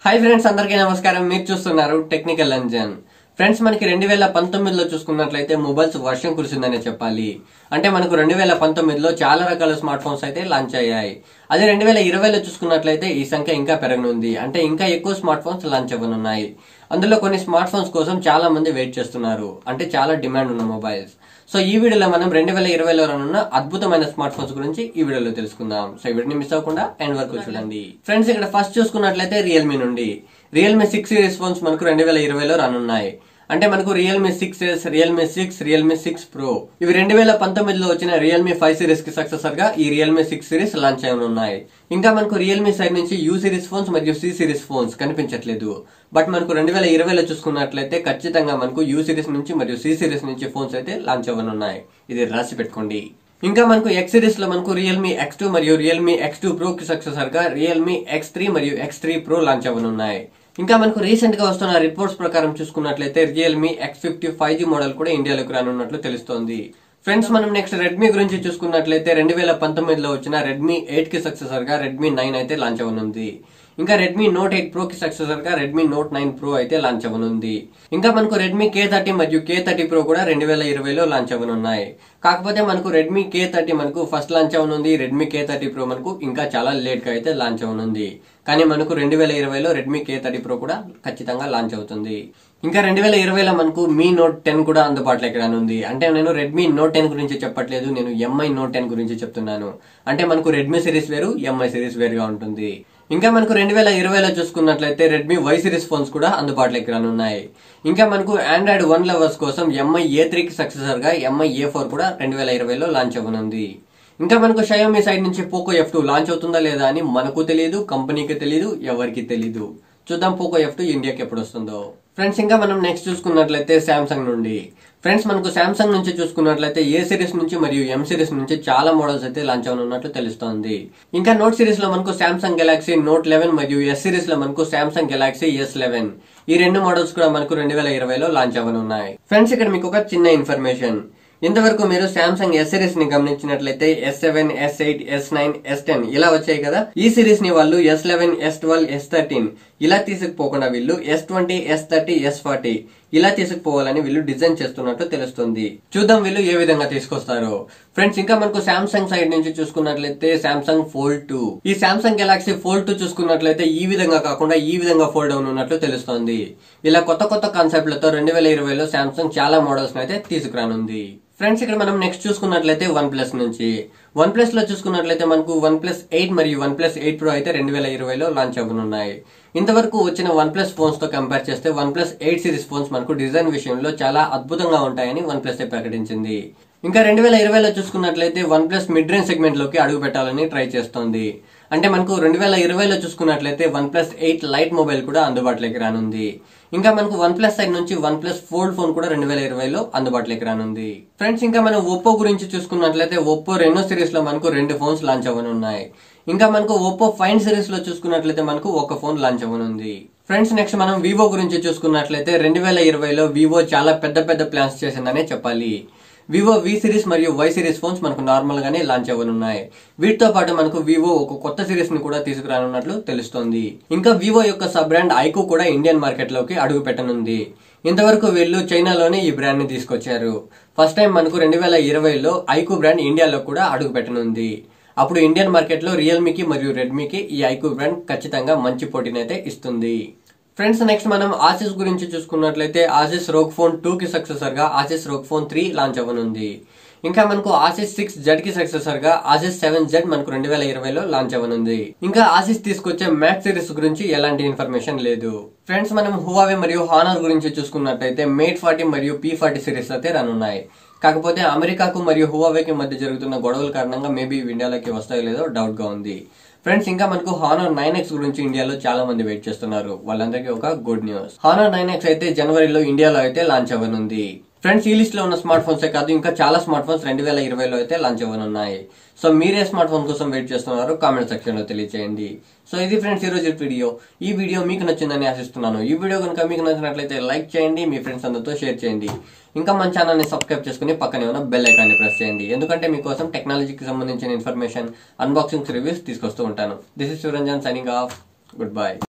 hi friends అందరికీ నమస్కారం మీరు చూస్తున్నారు టెక్నికల్ అంజన్ ఫ్రెండ్స్ మనకి రెండు వేల పంతొమ్మిదిలో చూసుకున్నట్లయితే మొబైల్స్ వర్షం కురిసిందనే చెప్పాలి అంటే మనకు రెండు వేల పంతొమ్మిదిలో చాలా రకాల స్మార్ట్ ఫోన్స్ అయితే లాంచ్ అయ్యాయి అదే రెండు వేల ఇరవైలో చూసుకున్నట్లయితే ఈ సంఖ్య ఇంకా పెరగనుంది అంటే ఇంకా ఎక్కువ స్మార్ట్ ఫోన్స్ లాంచ్ అవ్వనున్నాయి అందులో కొన్ని స్మార్ట్ ఫోన్స్ కోసం చాలా మంది వెయిట్ చేస్తున్నారు అంటే చాలా డిమాండ్ ఉన్న మొబైల్స్ సో ఈ వీడియోలో మనం రెండు వేల ఇరవైలో రానున్న అద్భుతమైన స్మార్ట్ ఫోన్స్ గురించి ఈ వీడియోలో తెలుసుకుందాం సో ఈ వీడియోని మిస్ అవ్వకుండా ఎండ్ వరకు చూడండి ఫ్రెండ్స్ ఇక్కడ ఫస్ట్ చూసుకున్నట్లయితే రియల్మీ నుండి రియల్మీ సిక్స్ సిరీస్ ఫోన్స్ మనకు రెండు వేల ఇరవైలో రానున్నాయి అంటే మనకు Realme six S Realme six Realme six Pro ఇవి రెండు వేల పంతొమ్మిదిలో వచ్చిన రియల్మీ ఫైవ్ సిరీస్ కి సక్సెసర్ గా ఈ రియల్మీ సిక్స్ సిరీస్ లాంచ్ ఉన్నాయి ఇంకా మనకు రియల్మీ సైడ్ నుంచి యూ సిరీస్ ఫోన్స్ మరియు సి సిరీస్ ఫోన్స్ కనిపించట్లేదు బట్ మనకు రెండు వేల ఇరవైలో చూసుకున్నట్లయితే ఖచ్చితంగా మనకు యూ సిరీస్ నుంచి మరియు సి సిరీస్ నుంచి ఫోన్స్ అయితే లాంచ్ అవ్వనున్నాయి ఇది రాసి పెట్టుకోండి ఇంకా మనకు ఎక్స్ సిరీస్ లో మనకు రియల్మీ ఎక్స్ టూ మరియు రియల్మీ ఎక్స్ టూ ప్రో కి సక్సెసర్ గా రియల్మీ ఎక్స్ త్రీ మరియు ఎక్స్ త్రీ ప్రో లాంచ్ అవ్వనున్నాయి ఇంకా మనకు రీసెంట్ గా వస్తున్న రిపోర్ట్స్ ప్రకారం చూసుకున్నట్లయితే Realme X fifty five G model కూడా ఇండియాలోకి రానున్నట్లు తెలుస్తోంది ఫ్రెండ్స్ మనం నెక్స్ట్ రెడ్మీ గురించి చూసుకున్నట్లయితే రెండు వేల పంతొమ్మిదిలో వచ్చిన రెడ్మీ ఎయిట్ కి సక్సెసర్ గా రెడ్మీ నైన్ అయితే లాంచ్ అవ్వనుంది ఇంకా రెడ్మీ నోట్ ఎయిట్ ప్రో కి సక్సెసర్ గా రెడ్మీ నోట్ నైన్ ప్రో అయితే లాంచ్ అవ్వనుంది ఇంకా మనకు రెడ్మీ కే థర్టీ మరియు కే థర్టీ ప్రో కూడా రెండు వేల ఇరవైలో లాంచ్ అవ్వనున్నాయి కాకపోతే మనకు రెడ్మీ కే థర్టీ మనకు ఫస్ట్ లాంచ్ అవ్వనుంది రెడ్మీ కే థర్టీ ప్రో మనకు ఇంకా చాలా లేట్ గా అయితే లాంచ్ అవ్వనుంది కానీ మనకు రెండు వేల ఇరవైలో రెడ్మీ కే థర్టీ ప్రో కూడా ఖచ్చితంగా లాంచ్ అవుతుంది ఇంకా రెండు వేల ఇరవైలో మనకు మీ నోట్ టెన్ కూడా అందుబాటులోకి రానుంది అంటే నేను రెడ్మీ నోట్ టెన్ గురించి చెప్పట్లేదు నేను ఎంఐ నోట్ టెన్ గురించి చెప్తున్నాను అంటే మనకు రెడ్మీ సిరీస్ వేరు ఎంఐ సిరీస్ వేరుగా ఉంటుంది ఇంకా మనకు రెండు వేల ఇరవైలో చూసుకున్నట్లయితే రెడ్మీ వై సిరీస్ ఫోన్స్ కూడా అందుబాటులోకి రానున్నాయి ఇంకా మనకు ఆండ్రాయిడ్ వన్ లవర్స్ కోసం ఎంఐ ఏ త్రీకి సక్సెసర్ గా ఎంఐ ఏ ఫోర్ కూడా రెండు వేల ఇరవైలో లాంచ్ అవ్వనుంది ఇంకా మనకు షయోమి సైడ్ నుంచి పోకో ఎఫ్ టూ లాంచ్ అవుతుందా లేదా అని మనకు తెలియదు కంపెనీకి తెలియదు ఎవరికి తెలియదు చూద్దాం పోకో ఎఫ్ టూ ఇండియాకి ఎప్పుడు వస్తుందో ఫ్రెండ్స్ ఇంకా మనం నెక్స్ట్ చూసుకున్నట్లయితే శాంసంగ్ నుండి ఫ్రెండ్స్ మనకు శాంసంగ్ నుంచి చూసుకున్నట్లయితే ఏ సిరీస్ నుంచి మరియు ఎం సిరీస్ నుంచి చాలా మోడల్స్ అయితే లాంచ్ అవనున్నట్లు తెలుస్తోంది ఇంకా నోట్ సిరీస్ లో మనకు శాంసంగ్ గెలాక్సీ నోట్ లెవెన్ మరియు ఎస్ సిరీస్ లో మనకు శాంసంగ్ గెలాక్సీ ఎస్ లెవెన్ ఈ రెండు మోడల్స్ కూడా మనకు రెండు వేల ఇరవైలో లాంచ్ అవ్వనున్నాయి ఫ్రెండ్స్ ఇక్కడ మీకు ఒక చిన్న ఇన్ఫర్మేషన్ ఇంతవరకు మీరు శాంసంగ్ ఎస్ సిరీస్ ని గమనించినట్లయితే S seven S eight S nine S ten ఇలా వచ్చాయి కదా ఈ సిరీస్ ని వాళ్ళు S eleven S twelve S thirteen ఇలా తీసుకుపోకుండా వీళ్ళు S twenty S thirty S forty ఇలా తీసుకుపోవాలని వీళ్ళు డిజైన్ చేస్తున్నట్టు తెలుస్తుంది చూద్దాం వీళ్ళు ఏ విధంగా తీసుకొస్తారు ఫ్రెండ్స్ ఇంకా మనకు శాంసంగ్ సైడ్ నుంచి చూసుకున్నట్లయితే శాంసంగ్ ఫోల్డ్ టూ ఈ శాంసంగ్ గెలాక్సీ ఫోల్డ్ టూ చూసుకున్నట్లయితే ఈ విధంగా కాకుండా ఈ విధంగా ఫోల్డ్ అవునున్నట్లు తెలుస్తోంది ఇలా కొత్త కొత్త కాన్సెప్ట్లతో రెండు వేల ఇరవైలో శాంసంగ్ చాలా మోడల్స్ అయితే తీసుకురానుంది ఫ్రెండ్స్ ఇక్కడ మనం నెక్స్ట్ చూసుకున్నట్లయితే వన్ ప్లస్ నుంచి వన్ ప్లస్ లో చూసుకున్నట్లయితే మనకు వన్ ప్లస్ ఎయిట్ మరియు వన్ ప్లస్ ఎయిట్ ప్రో అయితే రెండు వేల ఇరవైలో లాంచ్ అవ్వనున్నాయి ఇంతవరకు వచ్చిన వన్ ప్లస్ ఫోన్స్ తో కంపేర్ చేస్తే OnePlus eight series phones మనకు డిజైన్ విషయంలో చాలా అద్భుతంగా ఉంటాయని వన్ ప్లస్ ప్రకటించింది ఇంకా రెండు వేల ఇరవైలో చూసుకున్నట్లయితే OnePlus mid range segment లోకి అడుగు పెట్టాలని ట్రై చేస్తోంది అంటే మనకు రెండు వేల ఇరవైలో చూసుకున్నట్లయితే OnePlus eight Lite mobile కూడా అందుబాటులోకి రానుంది ఇంకా మనకు వన్ ప్లస్ సైడ్ నుంచి వన్ ప్లస్ ఫోల్డ్ ఫోన్ కూడా రెండు వేల ఇరవైలో అందుబాటులోకి రానుంది ఫ్రెండ్స్ ఇంకా మనం ఒప్పో గురించి చూసుకున్నట్లయితే ఒప్పో రెనో సిరీస్ లో మనకు రెండు ఫోన్స్ లాంచ్ అవ్వనున్నాయి ఇంకా మనకు ఒప్పో ఫైన్ సిరీస్ లో చూసుకున్నట్లయితే మనకు ఒక ఫోన్ లాంచ్ అవ్వనుంది ఫ్రెండ్స్ నెక్స్ట్ మనం వివో గురించి చూసుకున్నట్లయితే రెండు వేల ఇరవైలో వివో చాలా పెద్ద పెద్ద ప్లాన్స్ చేసిందనే చెప్పాలి వివో వి సిరీస్ మరియు వై సిరీస్ ఫోన్స్ మనకు నార్మల్ గానే లాంచ్ అవ్వనున్నాయి వీటితో పాటు మనకు వివో ఒక కొత్త సిరీస్ ని కూడా తీసుకురానున్నట్లు తెలుస్తోంది ఇంకా వివో యొక్క సబ్ బ్రాండ్ ఐకో కూడా ఇండియన్ మార్కెట్ లోకి అడుగు పెట్టనుంది ఇంతవరకు వీళ్ళు చైనాలోనే ఈ బ్రాండ్ ని తీసుకొచ్చారు ఫస్ట్ టైం మనకు రెండు వేల ఇరవైలో ఐకో బ్రాండ్ ఇండియాలో కూడా అడుగు పెట్టనుంది అప్పుడు ఇండియన్ మార్కెట్ లో రియల్మీకి మరియు రెడ్మీకి ఈ ఐకో బ్రాండ్ ఖచ్చితంగా మంచి పోటీనైతే ఇస్తుంది ఫ్రెండ్స్ నెక్స్ట్ మనం ఆసిస్ గురించి చూసుకున్నట్లయితే ఆసిస్ రోగ్ ఫోన్ టూ కి సక్సెసర్ గా Asus ROG phone three launch అవ్వనుంది ఇంకా మనకు ఆసిస్ సిక్స్ జెడ్ కి సక్సెసర్ గా ఆసిస్ సెవెన్ జెడ్ మనకు రెండు వేల ఇరవైలో లాంచ్ అవ్వనుంది ఇంకా ఆసిస్ తీసుకొచ్చే మ్యాక్స్ సిరీస్ గురించి ఎలాంటి ఇన్ఫర్మేషన్ లేదు ఫ్రెండ్స్ మనం హువావే మరియు హానర్ గురించి చూసుకున్నట్లయితే మేట్ ఫార్టీ మరియు పీ ఫార్టీ సిరీస్ అయితే రానున్నాయి కాకపోతే అమెరికాకు మరియు హువావేకి మధ్య జరుగుతున్న గొడవల కారణంగా మేబీ ఇండియాలోకి వస్తాయో లేదో డౌట్ గా ఉంది ఫ్రెండ్స్ ఇంకా మనకు హానర్ నైన్ ఎక్స్ గురించి ఇండియాలో చాలా మంది వెయిట్ చేస్తున్నారు వాళ్ళందరికీ ఒక good news Honor nine X అయితే జనవరిలో ఇండియాలో అయితే లాంచ్ అవ్వనుంది ఫ్రెండ్స్ ఈ లిస్ట్ లో ఉన్న స్మార్ట్ ఫోన్స్ కాదు ఇంకా చాలా స్మార్ట్ ఫోన్స్ రెండు వేల ఇరవైలో అయితే లాంచ్ అవ్వనున్నాయి సో మీరే స్మార్ట్ ఫోన్ కోసం వెయిట్ చేస్తున్నారు కామెంట్ సెక్షన్ లో తెలియచేయండి సో ఇది ఫ్రెండ్స్ ఈ రోజు వీడియో ఈ వీడియో మీకు నచ్చిందని ఆశిస్తున్నాను ఈ వీడియో కనుక మీకు నచ్చినట్లయితే లైక్ చేయండి మీ ఫ్రెండ్స్ అందరితో షేర్ చేయండి ఇంకా మన ఛానల్ ని సబ్స్క్రైబ్ చేసుకుని పక్కనే ఉన్న బెల్ ఐకాన్ ని ప్రెస్ చేయండి ఎందుకంటే మీకోసం టెక్నాలజీకి సంబంధించిన ఇన్ఫర్మేషన్ అన్బాక్సింగ్స్ రివ్యూస్ తీసుకొస్తూ ఉంటాను this is Suranjan signing off good bye